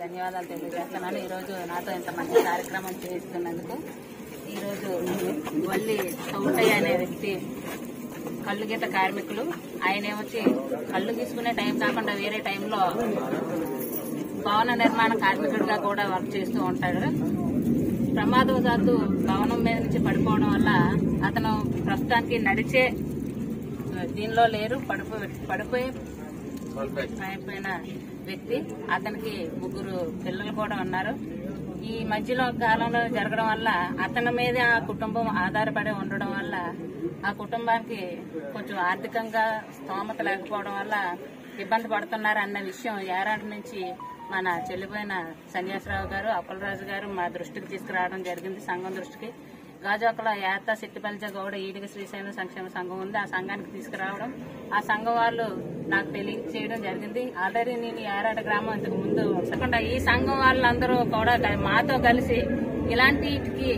ధన్యవాదాలు తెలియజేస్తున్నాను ఈరోజు నాతో ఇంత మంచి కార్యక్రమం చేస్తున్నందుకు ఈరోజు వల్లి చౌటయ్య అనే వ్యక్తి కళ్ళు గీత కార్మికులు ఆయన ఏమొచ్చి కళ్ళు తీసుకునే టైం కాకుండా వేరే టైంలో భవన నిర్మాణ కార్మికుడిగా కూడా వర్క్ చేస్తూ ఉంటాడు ప్రమాదవశాత్తు భవనం మీద నుంచి పడిపోవడం వల్ల అతను ప్రస్తుతానికి నడిచే దీనిలో లేరు పడిపోయి పడిపోయి అయిపోయిన వ్యక్తి అతనికి ముగ్గురు పిల్లలు కూడా ఉన్నారు ఈ మధ్యలో కాలంలో జరగడం వల్ల అతని మీదే ఆ కుటుంబం ఆధారపడి ఉండడం వల్ల ఆ కుటుంబానికి కొంచెం ఆర్థికంగా స్తోమత లేకపోవడం వల్ల ఇబ్బంది పడుతున్నారు అన్న విషయం ఏరాటి నుంచి మన చెల్లిపోయిన సన్యాసరావు గారు అప్పలరాజు గారు మా దృష్టికి తీసుకురావడం జరిగింది సంఘం దృష్టికి గాజువాకలో యాత శెట్టిపల్చ గౌడ ఈడిగ శ్రీశైలం సంక్షేమ సంఘం ఉంది ఆ సంఘానికి తీసుకురావడం ఆ సంఘం వాళ్ళు నాకు తెలియచేయడం జరిగింది ఆల్రెడీ నేను ఏరాట గ్రామం ఇంతకు ముందు కాకుండా ఈ సంఘం వాళ్ళందరూ కూడా క- మాతో కలిసి ఇలాంటికి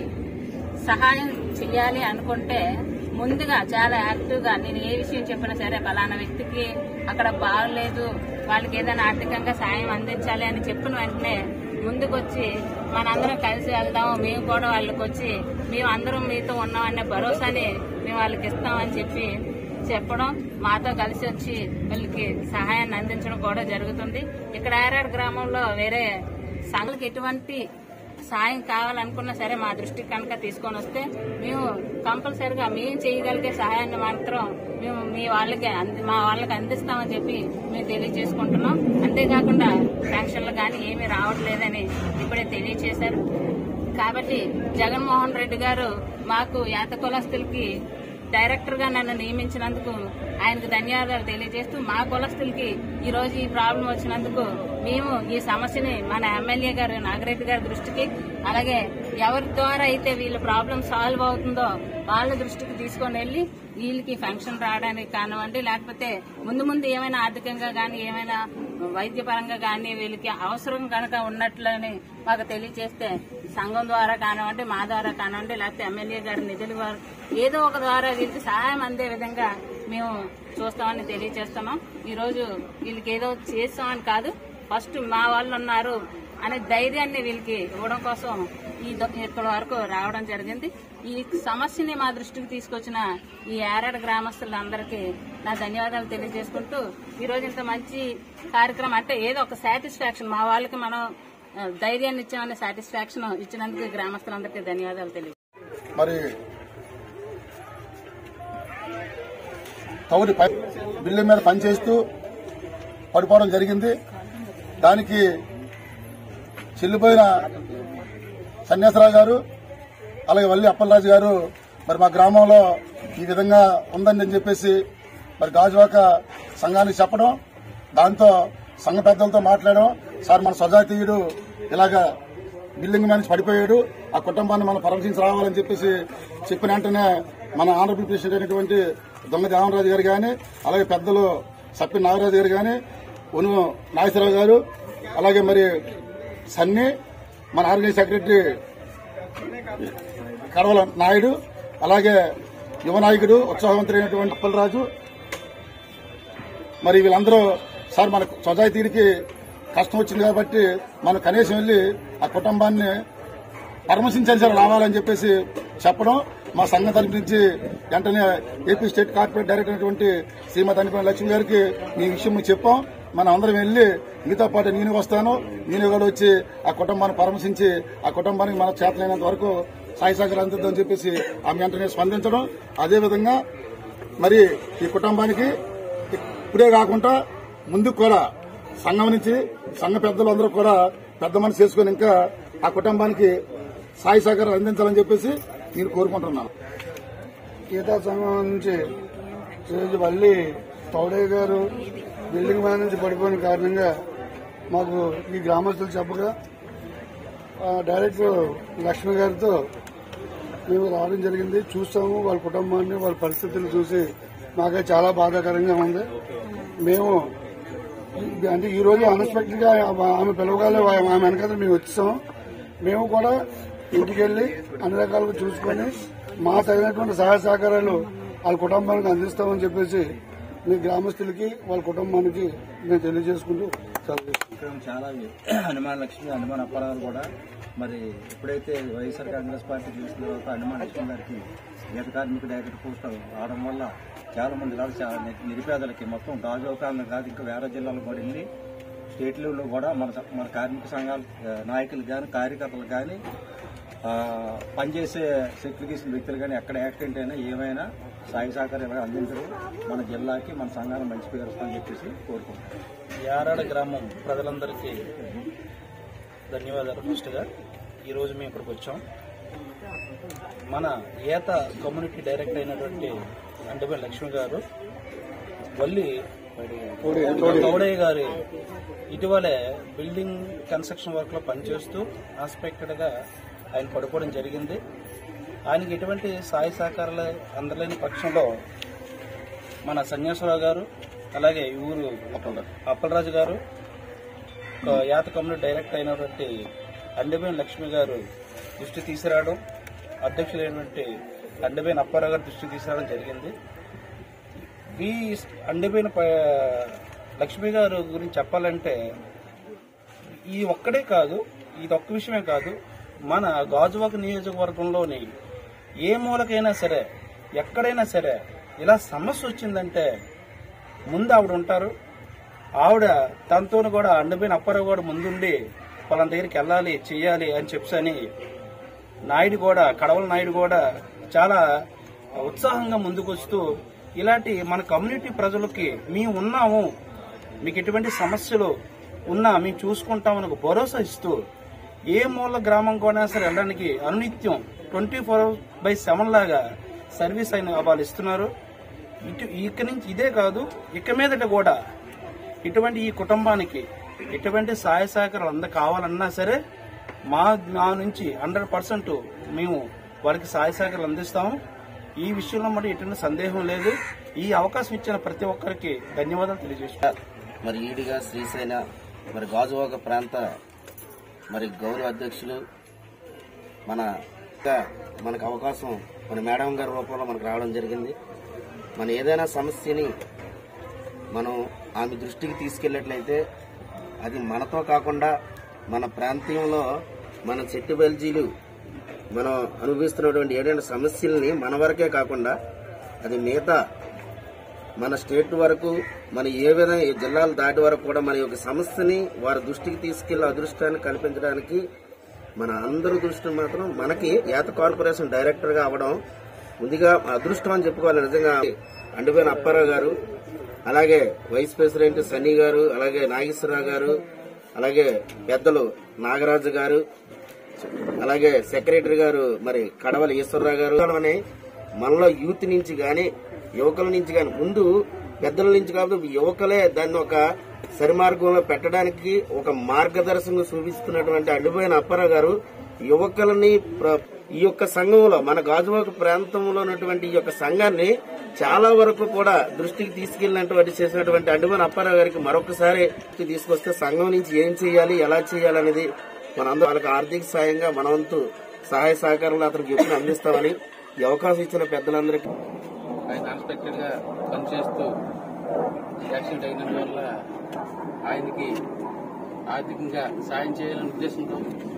సహాయం చేయాలి అనుకుంటే ముందుగా చాలా యాక్టివ్ గా నేను ఏ విషయం చెప్పినా సరే ఫలానా వ్యక్తికి అక్కడ బాగలేదు వాళ్ళకి ఏదైనా ఆర్థికంగా సాయం అందించాలి అని చెప్పిన వెంటనే ముందుకొచ్చి మనందరం కలిసి వెళ్దాం మేము కూడా వాళ్ళకి వచ్చి మేము అందరం మీతో ఉన్నామనే భరోసాని మేము వాళ్ళకి ఇస్తామని చెప్పి చెప్పడం మాతో కలిసి వచ్చి వీళ్ళకి సహాయాన్ని అందించడం కూడా జరుగుతుంది ఇక్కడ ఆర్ఆర్ గ్రామంలో వేరే సంఘాలకు ఎటువంటి సాయం కావాలనుకున్నా సరే మా దృష్టికి కనుక తీసుకొని వస్తే మేము కంపల్సరిగా మేము చేయగలిగే సహాయాన్ని మాత్రం మేము మీ వాళ్ళకి అంది- మా వాళ్ళకి అందిస్తామని చెప్పి మేము తెలియజేసుకుంటున్నాం అంతేకాకుండా పెన్షన్లు కానీ ఏమీ రావట్లేదని ఇప్పుడే తెలియజేశారు కాబట్టి జగన్మోహన్ రెడ్డి గారు మాకు యాత కులస్తులకి డైరెక్టర్ గా నన్ను నియమించినందుకు ఆయనకు ధన్యవాదాలు తెలియజేస్తూ మా కులస్తులకి ఈ రోజు ఈ ప్రాబ్లం వచ్చినందుకు మేము ఈ సమస్యని మన ఎమ్మెల్యే గారు నాగిరెడ్డి గారి దృష్టికి అలాగే ఎవరి ద్వారా అయితే వీళ్ళ ప్రాబ్లం సాల్వ్ అవుతుందో వాళ్ళ దృష్టికి తీసుకొని వెళ్లి వీళ్ళకి ఫంక్షన్ రావడానికి కానివ్వండి లేకపోతే ముందు ముందు ఏమైనా ఆర్థికంగా కానీ ఏమైనా వైద్యపరంగా కానీ వీళ్ళకి అవసరం కనుక ఉన్నట్లని మాకు తెలియజేస్తే సంఘం ద్వారా కానివ్వండి మా ద్వారా కానివ్వండి లేకపోతే ఎమ్మెల్యే గారి నిధుల ద్వారా ఏదో ఒక ద్వారా వీళ్ళకి సహాయం అందే విధంగా మేము చూస్తామని తెలియజేస్తున్నాం ఈ రోజు వీళ్ళకి ఏదో చేస్తామని కాదు ఫస్ట్ మా వాళ్ళు ఉన్నారు అనే ధైర్యాన్ని వీళ్ళకి ఇవ్వడం కోసం ఈ దొ- ఇక్కడ వరకు రావడం జరిగింది ఈ సమస్యని మా దృష్టికి తీసుకొచ్చిన ఈ ఏరాడ గ్రామస్తులందరికీ నా ధన్యవాదాలు తెలియజేసుకుంటూ ఈ రోజు ఇంత మంచి కార్యక్రమం అంటే ఏదో ఒక సాటిస్ఫాక్షన్ మా వాళ్ళకి మనం ఆ, ధైర్యాన్ని ఇచ్చామనే సాటిస్ఫాక్షన్ ఇచ్చినందుకు ఈ గ్రామస్తులందరికీ ధన్యవాదాలు తెలియ మరి తౌడి పై బిల్డింగ్ మీద పనిచేస్తూ పడిపోవడం జరిగింది దానికి చెల్లిపోయిన సన్యాసరావు గారు అలాగే వల్లి అప్పలరాజు గారు మరి మా గ్రామంలో ఈ విధంగా ఉందండి అని చెప్పేసి మరి గాజువాక సంఘానికి చెప్పడం దాంతో సంఘ పెద్దలతో మాట్లాడడం సార్ మన సజాతీయుడు ఇలాగా బిల్డింగ్ మీద నుంచి పడిపోయాడు ఆ కుటుంబాన్ని మనం పరామర్శించి రావాలని చెప్పేసి చెప్పిన వెంటనే మన ఆనరబుల్ ప్రెసిడెంట్ అయినటువంటి దొంగ దేవరాజు గారు కానీ అలాగే పెద్దలు సప్పి నాగరాజు గారు కానీ ఉను నాగేశ్వరరావు గారు అలాగే మరి సన్ని మన ఆర్గనైజ్ సెక్రటరీ కడవల నాయుడు అలాగే యువ నాయకుడు ఉత్సాహవంతుడు అయినటువంటి అప్పలరాజు మరి వీళ్ళందరూ సార్ మన సొసైటీకి కష్టం వచ్చింది కాబట్టి మనం కనీసం వెళ్ళి ఆ కుటుంబాన్ని పరామర్శించాలి సార్ రావాలని చెప్పేసి చెప్పడం మా సంఘం తరపు నుంచి వెంటనే ఏపీ స్టేట్ కార్పొరేట్ డైరెక్టర్ అయినటువంటి శ్రీమతి అనిపల్లి లక్ష్మి గారికి ఈ విషయం మేము చెప్పాం మనం అందరం వెళ్లి మీతో పాటు నేను వస్తాను నేను కూడా వచ్చి ఆ కుటుంబాన్ని పరామర్శించి ఆ కుటుంబానికి మన చేతనైనంత వరకు సాయి సహకారం అందిద్దామని చెప్పేసి ఆమె వెంటనే స్పందించడం అదేవిధంగా మరి ఈ కుటుంబానికి ఇప్పుడే కాకుండా ముందుకు కూడా సంఘం నుంచి సంఘ పెద్దలు అందరూ కూడా పెద్ద మనసు చేసుకుని ఇంకా ఆ కుటుంబానికి సాయి సహకారం అందించాలని చెప్పేసి నేను కోరుకుంటున్నాను గీతా సంఘం నుంచి ఈరోజు మళ్ళీ తౌడయ్య గారు బిల్డింగ్ మీద నుంచి పడిపోయిన కారణంగా మాకు ఈ గ్రామస్తులు చెప్పగా ఆ, డైరెక్టర్ లక్ష్మి గారితో మేము రావడం జరిగింది చూస్తాము వాళ్ళ కుటుంబాన్ని వాళ్ళ పరిస్థితులు చూసి మాకే చాలా బాధాకరంగా ఉంది మేము ఈ- అంటే ఈ రోజు అన్ఎక్స్పెక్టెడ్ గా ఆమె పిలవగానే ఆమె వెనకాల మేము వచ్చాం మేము కూడా ఇంటికి వెళ్లి అన్ని రకాలుగా చూసుకొని మా తగినటువంటి సహాయ సహకారాలు వాళ్ళ కుటుంబానికి అందిస్తామని చెప్పేసి మీ గ్రామస్తులకి వాళ్ళ కుటుంబానికి నేను తెలియజేసుకుంటూ సెలవు తీసుకుంటాను. విక్రమ్ చాలా హనుమాన్ లక్ష్మి హనుమాన్ అప్పారావు కూడా మరి ఎప్పుడైతే వైఎస్ఆర్ కాంగ్రెస్ పార్టీ చేసిన తర్వాత హనుమాన్ లక్ష్మి గారికి గీత కార్మిక డైరెక్టర్ పోస్ట్ రావడం వల్ల చాలా మంది కాదు చాలా ని- నిరుపేదలకి మొత్తం గాజువాకాలను కాదు ఇంకా వేరే జిల్లాలో పడింది స్టేట్ లెవెల్లో కూడా మన మన కార్మిక సంఘాల ఆ, నాయకులు కానీ కార్యకర్తలు కానీ ఆ, పనిచేసే సెక్యూరిటీస్ వ్యక్తులు కానీ ఎక్కడ యాక్సిడెంట్ అయినా ఏమైనా సాయి సహకారం ఇలాగ అందించడం మన జిల్లాకి మన సంఘానికి మంచి పేరు వస్తుందని చెప్పేసి కోరుకుంటున్నాం యారాడ గ్రామం ప్రజలందరికీ ధన్యవాదాలు ఫస్ట్గా ఈరోజు మేము ఇక్కడికి వచ్చాం మన ఏత కమ్యూనిటీ డైరెక్టర్ అయినటువంటి అండమే లక్ష్మి గారు వల్లి గౌడయ్య గారి ఇటీవలే బిల్డింగ్ కన్స్ట్రక్షన్ వర్క్ లో పనిచేస్తూ అన్ఎక్స్పెక్టెడ్ గా ఆయన పడిపోవడం జరిగింది ఆయనకి ఎటువంటి సాయ సహకారాలు అందలేని పక్షంలో మన సన్యాసరావు గారు అలాగే ఈ ఊరు అప్పలరాజు గారు ఒక యాత కమ్యూనిటీ డైరెక్టర్ అయినటువంటి అండబేన్ లక్ష్మి గారు దృష్టి తీసుకురావడం అధ్యక్షులైనటువంటి అండబేన్ అప్పారావు గారు దృష్టి తీసుకురావడం జరిగింది ఈ అండబేన్ ప- లక్ష్మి గారు గురించి చెప్పాలంటే ఈ ఒక్కడే కాదు ఇది ఒక్క విషయమే కాదు మన గాజువాక నియోజకవర్గంలోని ఏ మూలకైనా సరే ఎక్కడైనా సరే ఇలా సమస్య వచ్చిందంటే ముందు ఆవిడ ఉంటారు ఆవిడ తనతో కూడా అండబోయిన అప్పారావు కూడా ముందుండి వాళ్ళ దగ్గరికి వెళ్ళాలి చెయ్యాలి అని చెప్పని నాయుడు కూడా కడవల నాయుడు కూడా చాలా ఉత్సాహంగా ముందుకొస్తూ ఇలాంటి మన కమ్యూనిటీ ప్రజలకి మేము ఉన్నాము మీకు ఎటువంటి సమస్యలు ఉన్నా మేము చూసుకుంటామని ఒక భరోసా ఇస్తూ ఏ మూల గ్రామం కూడా సరే వెళ్ళడానికి అనునిత్యం ట్వంటీ ఫోర్ బై సెవెన్ లాగా సర్వీస్ అయిన వాళ్ళు ఇస్తున్నారు ఇటు ఇక నుంచి ఇదే కాదు ఇక మీదట కూడా ఇటువంటి ఈ కుటుంబానికి ఎటువంటి సహాయ సహకారాలు అంద కావాలన్నా సరే మా మా నుంచి హండ్రెడ్ పర్సెంట్ మేము వారికి సహాయ సహకారాలు అందిస్తాము ఈ విషయంలో మరి ఎటువంటి సందేహం లేదు ఈ అవకాశం ఇచ్చిన ప్రతి ఒక్కరికి ధన్యవాదాలు తెలియజేస్తున్నాను మరి ఈడిగా శ్రీశైల మరి గాజువాక ప్రాంత మరి గౌరవ అధ్యక్షులు మన ఇంకా మనకు అవకాశం మన మేడం గారి రూపంలో మనకు రావడం జరిగింది మన ఏదైనా సమస్యని మనం ఆమె దృష్టికి తీసుకెళ్ళినట్లయితే అది మనతో కాకుండా మన ప్రాంతంలో మన చెట్టు బెల్జీలు మనం అనుభవిస్తున్నటువంటి ఏదైనా సమస్యల్ని మన వరకే కాకుండా అది మిగతా మన స్టేట్ వరకు మన ఏ విధంగా ఈ జిల్లాలు దాటి వరకు కూడా మన యొక్క సమస్యని వారి దృష్టికి తీసుకెళ్లి అదృష్టాన్ని కల్పించడానికి మన అందరి దృష్టి మాత్రం మనకి ఏత కార్పొరేషన్ డైరెక్టర్ గా అవడం ముందుగా అదృష్టం అని చెప్పుకోవాలి నిజంగా అండిపోయిన అప్పారావు గారు అలాగే వైస్ ప్రెసిడెంట్ సన్నీ గారు అలాగే నాగేశ్వరరావు గారు అలాగే పెద్దలు నాగరాజు గారు అలాగే సెక్రటరీ గారు మరి కడవల ఈశ్వరరావు గారు అని మనలో యూత్ నుంచి గాని యువకుల నుంచి గాని ముందు పెద్దల నుంచి కాదు యువకులే దాన్ని ఒక సరిమార్గంలో పెట్టడానికి ఒక మార్గదర్శనం చూపిస్తున్నటువంటి అడ్డుపోయిన అప్పారావు గారు యువకులని ప్ర- ఈ యొక్క సంఘంలో మన గాజువాక ప్రాంతంలో ఉన్నటువంటి ఈ యొక్క సంఘాన్ని చాలా వరకు కూడా దృష్టికి తీసుకెళ్లినటువంటి చేసినటువంటి అడ్డుమని అప్పారావు గారికి మరొకసారి తీసుకొస్తే సంఘం నుంచి ఏం చేయాలి ఎలా చేయాలి అనేది మనందరూ వాళ్ళకి ఆర్థిక సాయంగా మన వంతు సహాయ సహకారాలు అతనికి ఎప్పుడు అందిస్తామని ఈ అవకాశం ఇచ్చిన పెద్దలందరికీ ఆయన అన్ఎక్స్పెక్టెడ్ గా పనిచేస్తూ యాక్సిడెంట్ అయినందువల్ల ఆయనకి ఆర్థికంగా సాయం చేయాలనే ఉద్దేశంతో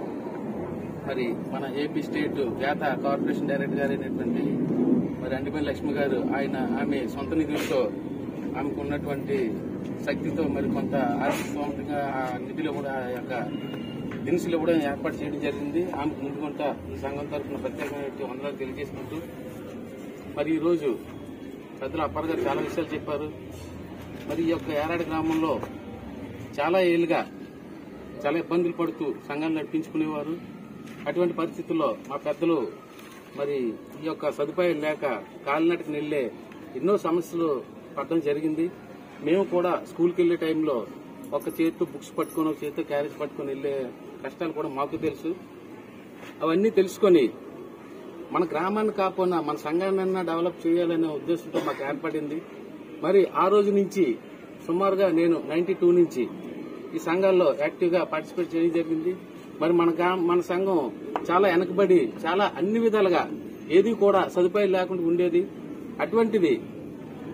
మరి మన ఏపీ స్టేట్ వేత కార్పొరేషన్ డైరెక్టర్ గారు అయినటువంటి మరి అండిపల్లి లక్ష్మి గారు ఆయన ఆమె సొంత నిధులతో ఆమెకు ఉన్నటువంటి శక్తితో మరి కొంత ఆర్థికంగా ఆ నిధులు కూడా ఆ యొక్క దినుసులు కూడా ఏర్పాటు చేయడం జరిగింది ఆమెకు ముందు కొంత ఈ సంఘం తరఫున ప్రత్యేకమైన వందనాలు తెలియజేసుకుంటూ మరి ఈ రోజు పెద్దలు అప్పారు గారు చాలా విషయాలు చెప్పారు మరి ఈ యొక్క ఏరాడు గ్రామంలో చాలా ఏళ్ళుగా చాలా ఇబ్బందులు పడుతూ సంఘాన్ని నడిపించుకునేవారు అటువంటి పరిస్థితుల్లో మా పెద్దలు మరి ఈ యొక్క సదుపాయం లేక కాలినటికి నెల్లే ఎన్నో సమస్యలు పడడం జరిగింది మేము కూడా స్కూల్కి వెళ్లే టైంలో ఒక చేతితో బుక్స్ పట్టుకొని ఒక చేతితో క్యారేజ్ పట్టుకొని వెళ్లే కష్టాలు కూడా మాకు తెలుసు అవన్నీ తెలుసుకొని మన గ్రామాన్ని కాకుండా మన సంఘాన్ని డెవలప్ చేయాలనే ఉద్దేశంతో మాకు ఏర్పడింది మరి ఆ రోజు నుంచి సుమారుగా నేను నైన్టీ టూ నుంచి ఈ సంఘాల్లో యాక్టివ్ గా పార్టిసిపేట్ చేయడం జరిగింది మరి మన గ్రా- మన సంఘం చాలా వెనకబడి చాలా అన్ని విధాలుగా ఏది కూడా సదుపాయం లేకుండా ఉండేది అటువంటిది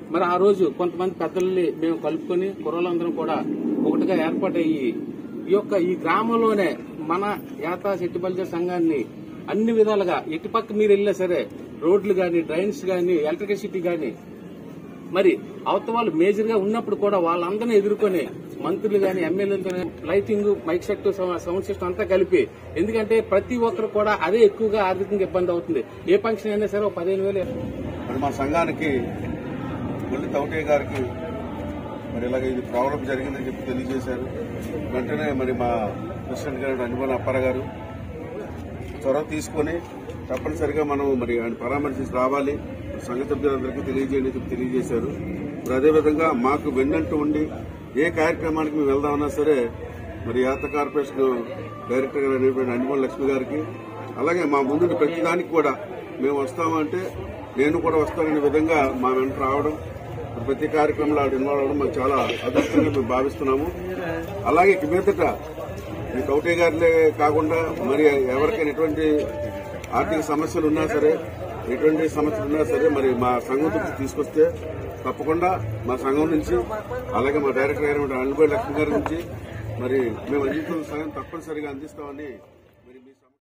మరి ఆ రోజు కొంతమంది పెద్దల్ని మేము కలుపుకొని కుర్రలందరం కూడా ఒకటిగా ఏర్పాటయ్యి ఈ యొక్క ఈ గ్రామంలోనే మన యాత శెట్టిబల్జ సంఘాన్ని అన్ని విధాలుగా ఎటుపక్క మీరు వెళ్ళినా సరే రోడ్లు గాని డ్రైన్స్ గాని ఎలక్ట్రిసిటీ గాని మరి అవతల వాళ్ళు మేజర్ గా ఉన్నప్పుడు కూడా వాళ్ళందరినీ ఎదుర్కొని మంత్రులు గాని ఎమ్మెల్యేలతో lighting mike set sound system అంతా కలిపి ఎందుకంటే ప్రతి ఒక్కరు కూడా అదే ఎక్కువగా ఆర్థికంగా ఇబ్బంది అవుతుంది ఏ ఫంక్షన్ అయినా సరే ఒక పదిహేను వేలు మరి మా సంఘానికి మళ్ళీ తౌటే గారికి మరి ఇలాగ ఇది ప్రాబ్లం జరిగిందని చెప్పి తెలియజేశారు వెంటనే మరి మా ప్రెసిడెంట్ గారు అనుభవ అప్పార గారు చొరవ తీసుకొని తప్పనిసరిగా మనం మరి ఆయన పరామర్శించి రావాలి సంఘ సభ్యులందరికీ తెలియజేయండి అని చెప్పి తెలియజేశారు మరి అదేవిధంగా మాకు వెన్నంటూ ఉండి ఏ కార్యక్రమానికి మేము వెళ్దామన్నా సరే మరి యాత్ర కార్పొరేషన్ డైరెక్టర్ గారు అనేటువంటి అనుభవ లక్ష్మి గారికి అలాగే మా ముందు ప్రతి దానికి కూడా మేము వస్తామంటే నేను కూడా వస్తాననే విధంగా మా వెంట రావడం ప్రతి కార్యక్రమంలో ఆవిడ ఇన్వాల్వ్ అవడం మాకు చాలా అదృష్టంగా మేము భావిస్తున్నాము అలాగే ఇక మీదట ఈ కౌటే గారిలే కాకుండా మరి ఎవరికైనా ఎటువంటి ఆర్థిక సమస్యలు ఉన్నా సరే ఎటువంటి సమస్యలు ఉన్నా సరే మరి మా సంఘం దృష్టికి తీసుకొస్తే తప్పకుండా మా సంఘం నుంచి అలాగే మా డైరెక్టర్ గారు అనుభవ లక్ష్మి గారి నుంచి మరి మేము అందించిన సహాయం తప్పనిసరిగా అందిస్తామని